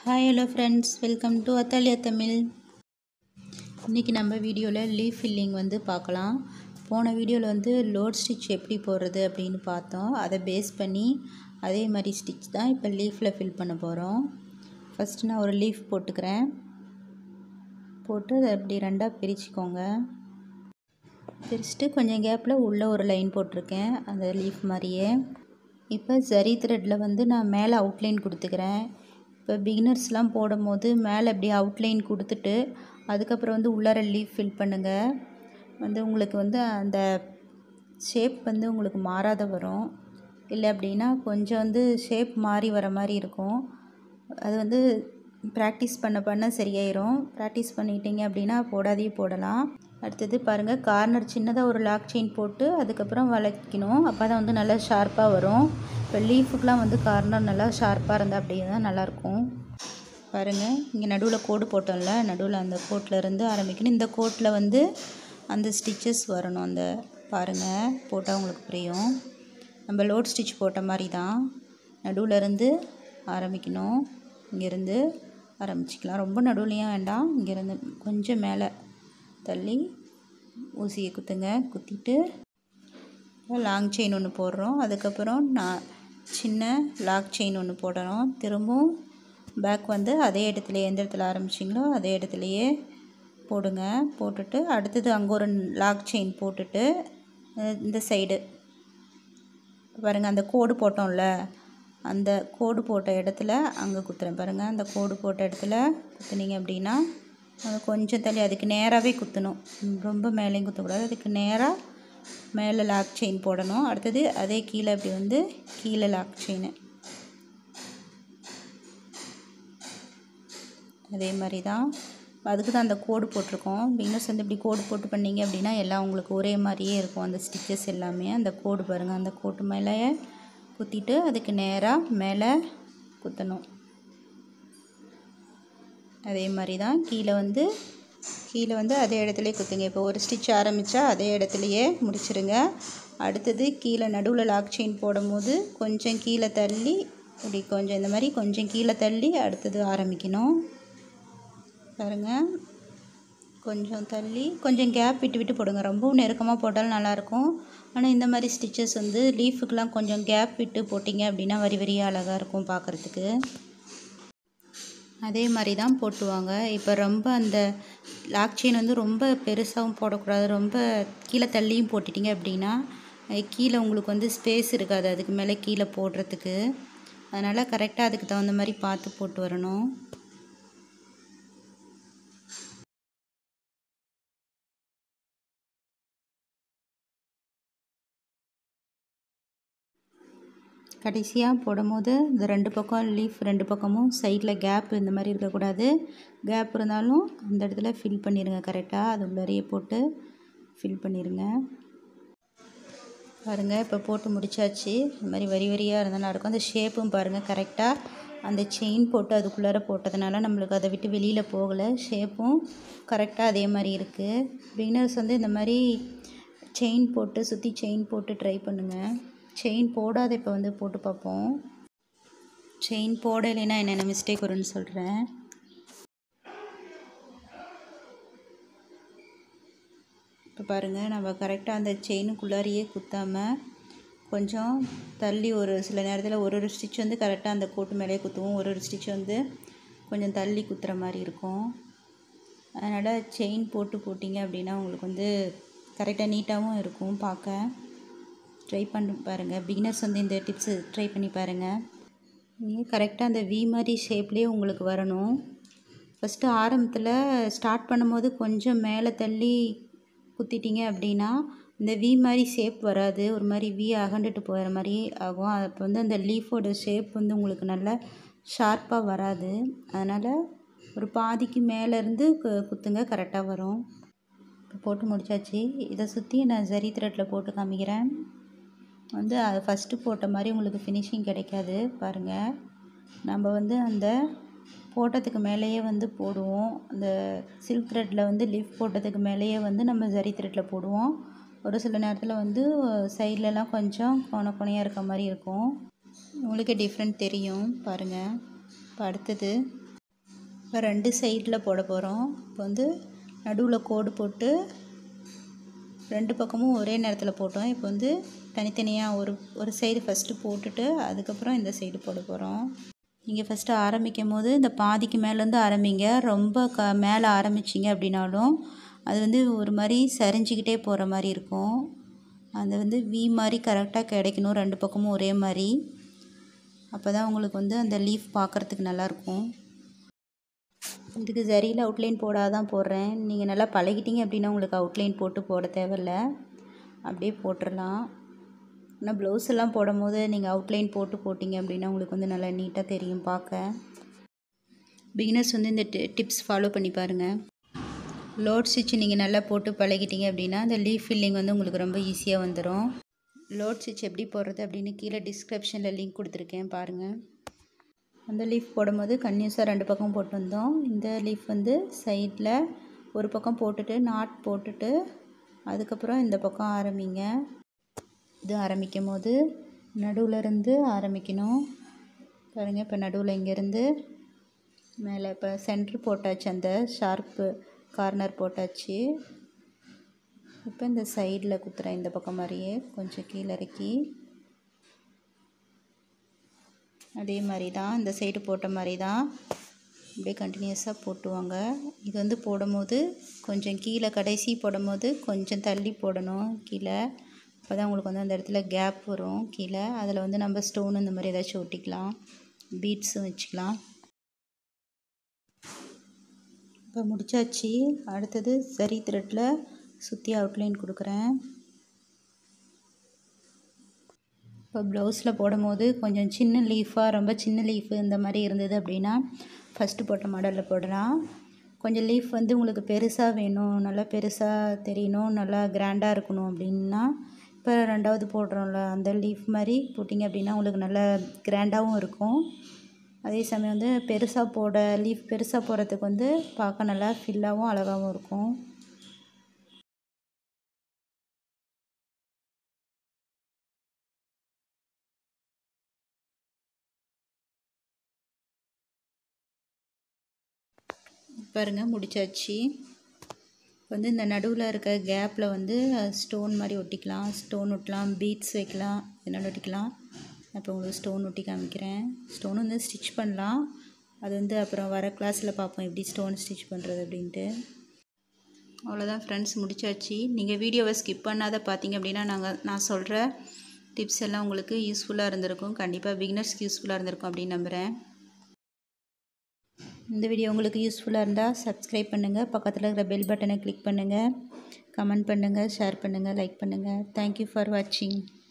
hi hello friends welcome to அத்தாலியா தமிழ் இன்றைக்கி நம்ம வீடியோவில் லீஃப் ஃபில்லிங் வந்து பார்க்கலாம் போன வீடியோவில் வந்து லோட் ஸ்டிச் எப்படி போடுறது அப்படின்னு பார்த்தோம் அதை பேஸ் பண்ணி அதே மாதிரி ஸ்டிச் தான் இப்போ லீஃபில் ஃபில் பண்ண போகிறோம் ஃபஸ்ட்டு நான் ஒரு லீஃப் போட்டுக்கிறேன் போட்டு அதை அப்படி ரெண்டாக பிரிச்சுக்கோங்க பிரிச்சுட்டு கொஞ்சம் கேப்பில் உள்ளே ஒரு லைன் போட்டிருக்கேன் அந்த லீஃப் மாதிரியே இப்போ ஜரி த்ரெட்டில் வந்து நான் மேலே அவுட்லைன் கொடுத்துக்கிறேன் இப்போ பிகினர்ஸ்லாம் போடும் போது மேலே அப்படி அவுட்லைன் கொடுத்துட்டு அதுக்கப்புறம் வந்து உள்ளார லீஃப் ஃபில் பண்ணுங்கள் வந்து உங்களுக்கு வந்து அந்த ஷேப் வந்து உங்களுக்கு மாறாத வரும் இல்லை அப்படின்னா கொஞ்சம் வந்து ஷேப் மாறி வர மாதிரி இருக்கும் அது வந்து ப்ராக்டிஸ் பண்ண பண்ண சரியாயிரும் ப்ராக்டிஸ் பண்ணிட்டீங்க அப்படின்னா போடாதே போடலாம் அடுத்தது பாருங்கள் கார்னர் சின்னதாக ஒரு லாக் செயின் போட்டு அதுக்கப்புறம் வளைக்கணும் அப்போ தான் வந்து நல்லா ஷார்ப்பாக வரும் இப்போ லீஃபுக்கெலாம் வந்து கார்னர் நல்லா ஷார்ப்பாக இருந்தால் அப்படியே தான் நல்லாயிருக்கும் பாருங்கள் இங்கே நடுவில் கோடு போட்டோம்ல நடுவில் அந்த கோட்டில் இருந்து ஆரம்பிக்கணும் இந்த கோட்டில் வந்து அந்த ஸ்டிச்சஸ் வரணும் அந்த பாருங்கள் போட்டால் உங்களுக்கு புரியும் நம்ம லோட் ஸ்டிச் போட்ட மாதிரி தான் நடுவில் இருந்து ஆரம்பிக்கணும் இங்கேருந்து ஆரம்பிச்சிக்கலாம் ரொம்ப நடுவுலையும் வேண்டாம் இங்கேருந்து கொஞ்சம் மேலே தள்ளி ஊசியை குத்துங்க குத்திட்டு லாங் செயின் ஒன்று போடுறோம் அதுக்கப்புறம் நான் சின்ன லாக் செயின் ஒன்று போடுறோம் திரும்பவும் பேக் வந்து அதே இடத்துல எந்த இடத்துல ஆரம்பிச்சிங்களோ அதே இடத்துலையே போடுங்க போட்டுட்டு அடுத்தது அங்கே ஒரு லாக் செயின் போட்டுட்டு இந்த சைடு பாருங்கள் அந்த கோடு போட்டோம்ல அந்த கோடு போட்ட இடத்துல அங்கே குத்துறேன் பாருங்கள் அந்த கோடு போட்ட இடத்துல குத்துனீங்க அப்படின்னா அது கொஞ்சம் தள்ளி அதுக்கு நேராகவே குத்தணும் ரொம்ப மேலேயும் குத்தக்கூடாது அதுக்கு நேராக மேலே லாக் செயின் போடணும் அடுத்தது அதே கீழே அப்படி வந்து கீழே லாக் செயின் அதே மாதிரி தான் அதுக்கு தான் அந்த கோடு போட்டிருக்கோம் பிகினர்ஸ் வந்து இப்படி கோடு போட்டு பண்ணிங்க அப்படின்னா எல்லாம் உங்களுக்கு ஒரே மாதிரியே இருக்கும் அந்த ஸ்டிச்சஸ் எல்லாமே அந்த கோடு பாருங்கள் அந்த கோட்டு மேலே குத்திட்டு அதுக்கு நேராக மேலே குத்தணும் அதே மாதிரி தான் கீழே வந்து கீழே வந்து அதே இடத்துலையே குத்துங்க இப்போ ஒரு ஸ்டிச் ஆரம்பித்தா அதே இடத்துலையே முடிச்சிருங்க அடுத்தது கீழே நடுவில் லாக் செயின் போடும்போது கொஞ்சம் கீழே தள்ளி இப்படி கொஞ்சம் இந்த மாதிரி கொஞ்சம் கீழே தள்ளி அடுத்தது ஆரம்பிக்கணும் பாருங்கள் கொஞ்சம் தள்ளி கொஞ்சம் கேப் விட்டு விட்டு போடுங்க ரொம்பவும் நெருக்கமாக போட்டாலும் நல்லாயிருக்கும் ஆனால் இந்த மாதிரி ஸ்டிச்சஸ் வந்து லீஃபுக்கெலாம் கொஞ்சம் கேப் விட்டு போட்டிங்க அப்படின்னா வரி வரியாக அழகாக இருக்கும் பார்க்குறதுக்கு அதே மாதிரி தான் போட்டுவாங்க இப்போ ரொம்ப அந்த லாக் செயின் வந்து ரொம்ப பெருசாகவும் போடக்கூடாது ரொம்ப கீழே தள்ளியும் போட்டுட்டிங்க அப்படின்னா கீழே உங்களுக்கு வந்து ஸ்பேஸ் இருக்காது அதுக்கு மேலே கீழே போடுறதுக்கு அதனால் கரெக்டாக அதுக்கு தகுந்த மாதிரி பார்த்து போட்டு வரணும் கடைசியாக போடும்போது இந்த ரெண்டு பக்கம் லீஃப் ரெண்டு பக்கமும் சைடில் கேப் இந்த மாதிரி இருக்கக்கூடாது கேப் இருந்தாலும் அந்த இடத்துல ஃபில் பண்ணிடுங்க கரெக்டாக அது உள்ளறையே போட்டு ஃபில் பண்ணிடுங்க பாருங்கள் இப்போ போட்டு முடித்தாச்சு இந்த மாதிரி வரி வரியாக இருந்தாலும் இருக்கும் அந்த ஷேப்பும் பாருங்கள் கரெக்டாக அந்த செயின் போட்டு அதுக்குள்ளார போட்டதுனால நம்மளுக்கு அதை விட்டு வெளியில் போகலை ஷேப்பும் கரெக்டாக அதே மாதிரி இருக்குது பிகினர்ஸ் வந்து இந்த மாதிரி செயின் போட்டு சுற்றி செயின் போட்டு ட்ரை பண்ணுங்கள் செயின் போடாத இப்போ வந்து போட்டு பார்ப்போம் செயின் போடலைன்னா என்னென்ன மிஸ்டேக் வரும்னு சொல்கிறேன் இப்போ பாருங்கள் நம்ம கரெக்டாக அந்த செயினுக்குள்ளாரியே குத்தாமல் கொஞ்சம் தள்ளி ஒரு சில நேரத்தில் ஒரு ஒரு ஸ்டிச் வந்து கரெக்டாக அந்த கோட்டு மேலேயே குத்துவோம் ஒரு ஒரு ஸ்டிச் வந்து கொஞ்சம் தள்ளி குத்துற மாதிரி இருக்கும் அதனால் செயின் போட்டு போட்டிங்க அப்படின்னா உங்களுக்கு வந்து கரெக்டாக நீட்டாகவும் இருக்கும் பார்க்க ட்ரை பண்ணி பாருங்கள் பிகினர்ஸ் வந்து இந்த டிப்ஸு ட்ரை பண்ணி பாருங்கள் நீங்கள் கரெக்டாக அந்த வி மாதிரி ஷேப்லேயே உங்களுக்கு வரணும் ஃபஸ்ட்டு ஆரம்பத்தில் ஸ்டார்ட் பண்ணும்போது கொஞ்சம் மேலே தள்ளி குத்திட்டிங்க அப்படின்னா இந்த வி மாதிரி ஷேப் வராது ஒரு மாதிரி வி அகண்டுட்டு போகிற மாதிரி ஆகும் அப்போ வந்து அந்த லீஃபோட ஷேப் வந்து உங்களுக்கு நல்லா ஷார்ப்பாக வராது அதனால் ஒரு பாதிக்கு மேலேருந்து குத்துங்க கரெக்டாக வரும் இப்போ போட்டு முடித்தாச்சு இதை சுற்றி நான் ஜரி த்ரெட்டில் போட்டு காமிக்கிறேன் வந்து அது ஃபஸ்ட்டு போட்ட மாதிரி உங்களுக்கு ஃபினிஷிங் கிடைக்காது பாருங்கள் நம்ம வந்து அந்த போட்டதுக்கு மேலேயே வந்து போடுவோம் அந்த சில்க் த்ரெட்டில் வந்து லீஃப் போட்டதுக்கு மேலேயே வந்து நம்ம ஜரி த்ரெட்டில் போடுவோம் ஒரு சில நேரத்தில் வந்து சைட்லலாம் கொஞ்சம் கோண கோணையாக இருக்க மாதிரி இருக்கும் உங்களுக்கே டிஃப்ரெண்ட் தெரியும் பாருங்கள் இப்போ அடுத்தது இப்போ ரெண்டு சைடில் போட போகிறோம் இப்போ வந்து நடுவில் கோடு போட்டு ரெண்டு பக்கமும் ஒரே நேரத்தில் போட்டோம் இப்போ வந்து தனித்தனியாக ஒரு ஒரு சைடு ஃபஸ்ட்டு போட்டுட்டு அதுக்கப்புறம் இந்த சைடு போட போகிறோம் நீங்கள் ஃபஸ்ட்டு ஆரம்பிக்கும் போது இந்த பாதிக்கு மேலேருந்து ஆரம்பிங்க ரொம்ப க மேலே ஆரம்பிச்சிங்க அப்படின்னாலும் அது வந்து ஒரு மாதிரி சரிஞ்சிக்கிட்டே போகிற மாதிரி இருக்கும் அது வந்து வி மாதிரி கரெக்டாக கிடைக்கணும் ரெண்டு பக்கமும் ஒரே மாதிரி அப்போ தான் உங்களுக்கு வந்து அந்த லீஃப் பார்க்குறதுக்கு நல்லாயிருக்கும் இதுக்கு சரியில் அவுட்லைன் போடாதான் போடுறேன் நீங்கள் நல்லா பழகிட்டீங்க அப்படின்னா உங்களுக்கு அவுட்லைன் போட்டு போட தேவையில்ல அப்படியே போட்டுடலாம் ஆனால் ப்ளவுஸ் எல்லாம் போடும் போது நீங்கள் அவுட்லைன் போட்டு போட்டிங்க அப்படின்னா உங்களுக்கு வந்து நல்லா நீட்டாக தெரியும் பார்க்க பிகினர்ஸ் வந்து இந்த டிப்ஸ் ஃபாலோ பண்ணி பாருங்கள் லோட் ஸ்டிச் நீங்கள் நல்லா போட்டு பழகிட்டீங்க அப்படின்னா அந்த லீஃப் ஃபில்லிங் வந்து உங்களுக்கு ரொம்ப ஈஸியாக வந்துடும் லோட் ஸ்டிச் எப்படி போடுறது அப்படின்னு கீழே டிஸ்கிரிப்ஷனில் லிங்க் கொடுத்துருக்கேன் பாருங்கள் அந்த லீஃப் போடும்போது கன்யூஸாக ரெண்டு பக்கம் போட்டு வந்தோம் இந்த லீஃப் வந்து சைடில் ஒரு பக்கம் போட்டுட்டு நாட் போட்டுட்டு அதுக்கப்புறம் இந்த பக்கம் ஆரம்பிங்க இது ஆரம்பிக்கும் போது நடுவில் இருந்து ஆரம்பிக்கணும் பாருங்கள் இப்போ நடுவில் இங்கேருந்து மேலே இப்போ சென்ட்ரு போட்டாச்சு அந்த ஷார்ப்பு கார்னர் போட்டாச்சு இப்போ இந்த சைடில் குத்துறேன் இந்த பக்கம் மாதிரியே கொஞ்சம் கீழே இறக்கி அதே மாதிரி தான் இந்த சைடு போட்ட மாதிரி தான் அப்படியே கண்டினியூஸாக போட்டுவாங்க இது வந்து போடும்போது கொஞ்சம் கீழே கடைசி போடும்போது கொஞ்சம் தள்ளி போடணும் கீழே அப்போ தான் உங்களுக்கு வந்து அந்த இடத்துல கேப் வரும் கீழே அதில் வந்து நம்ம ஸ்டோன் இந்த மாதிரி ஏதாச்சும் ஒட்டிக்கலாம் பீட்ஸும் வச்சுக்கலாம் இப்போ முடிச்சாச்சு அடுத்தது சரி த்ரெட்டில் சுற்றி அவுட்லைன் கொடுக்குறேன் இப்போ ப்ளவுஸில் போடும்போது கொஞ்சம் சின்ன லீஃபாக ரொம்ப சின்ன லீஃபு இந்த மாதிரி இருந்தது அப்படின்னா ஃபஸ்ட்டு போட்ட மாடலில் போடலாம் கொஞ்சம் லீஃப் வந்து உங்களுக்கு பெருசாக வேணும் நல்லா பெருசாக தெரியணும் நல்லா கிராண்டாக இருக்கணும் அப்படின்னா இப்போ ரெண்டாவது போடுறோம்ல அந்த லீஃப் மாதிரி போட்டிங்க அப்படின்னா உங்களுக்கு நல்லா கிராண்டாகவும் இருக்கும் அதே சமயம் வந்து பெருசாக போட லீஃப் பெருசாக போடுறதுக்கு வந்து பார்க்க நல்லா ஃபில்லாகவும் அழகாகவும் இருக்கும் பாருங்கள் முடிச்சாச்சு வந்து இந்த நடுவில் இருக்க கேப்பில் வந்து ஸ்டோன் மாதிரி ஒட்டிக்கலாம் ஸ்டோன் ஒட்டலாம் பீட்ஸ் வைக்கலாம் என்னென்ன ஒட்டிக்கலாம் இப்போ உங்களுக்கு ஸ்டோன் ஒட்டி காமிக்கிறேன் ஸ்டோன் வந்து ஸ்டிச் பண்ணலாம் அது வந்து அப்புறம் வர கிளாஸில் பார்ப்போம் எப்படி ஸ்டோன் ஸ்டிச் பண்ணுறது அப்படின்ட்டு அவ்வளோதான் ஃப்ரெண்ட்ஸ் முடிச்சாச்சு நீங்கள் வீடியோவை ஸ்கிப் பண்ணாத பார்த்தீங்க அப்படின்னா நாங்கள் நான் சொல்கிற டிப்ஸ் எல்லாம் உங்களுக்கு யூஸ்ஃபுல்லாக இருந்திருக்கும் கண்டிப்பாக பிகினர்ஸ்க்கு யூஸ்ஃபுல்லாக இருந்திருக்கும் அப்படின்னு நம்புகிறேன் இந்த வீடியோ உங்களுக்கு யூஸ்ஃபுல்லாக இருந்தால் சப்ஸ்கிரைப் பண்ணுங்கள் பக்கத்தில் இருக்கிற பெல் பட்டனை கிளிக் பண்ணுங்கள் கமெண்ட் பண்ணுங்கள் ஷேர் பண்ணுங்கள் லைக் பண்ணுங்கள் தேங்க்யூ ஃபார் வாட்சிங்